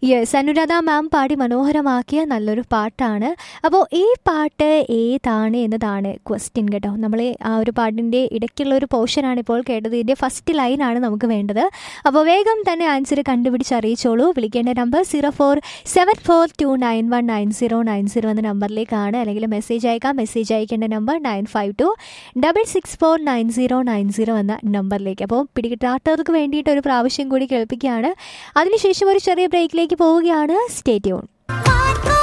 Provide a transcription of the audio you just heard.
yes Anuradha മാം പാടി മനോഹരമാക്കിയ നല്ലൊരു പാട്ടാണ് അപ്പോൾ ഈ പാട്ട് ഏതാണ് എന്നതാണ് ക്വസ്റ്റ്യൻ കേട്ടോ നമ്മൾ ആ ഒരു പാട്ടിൻ്റെ ഇടയ്ക്കുള്ള ഒരു പോർഷനാണ് ഇപ്പോൾ കേട്ടത് ഇതിൻ്റെ ഫസ്റ്റ് ലൈനാണ് നമുക്ക് വേണ്ടത് അപ്പോൾ വേഗം തന്നെ ആൻസർ കണ്ടുപിടിച്ച് അറിയിച്ചോളൂ വിളിക്കേണ്ട number zero four seven four two nine one nine zero nine zero എന്ന നമ്പറിലേക്കാണ് അല്ലെങ്കിൽ മെസ്സേജ് അയക്കാം മെസ്സേജ് അയക്കേണ്ട number nine five two double six four nine zero nine zero എന്ന നമ്പറിലേക്ക് അപ്പോൾ പിടികിട്ടാത്തവർക്ക് വേണ്ടിയിട്ട് ഒരു പ്രാവശ്യം കൂടി കേൾപ്പിക്കുകയാണ് അതിനുശേഷം ഒരു ചെറിയ ബ്രേക്കിലേക്ക് പോവുകയാണ് സ്റ്റേ ട്യൂൺ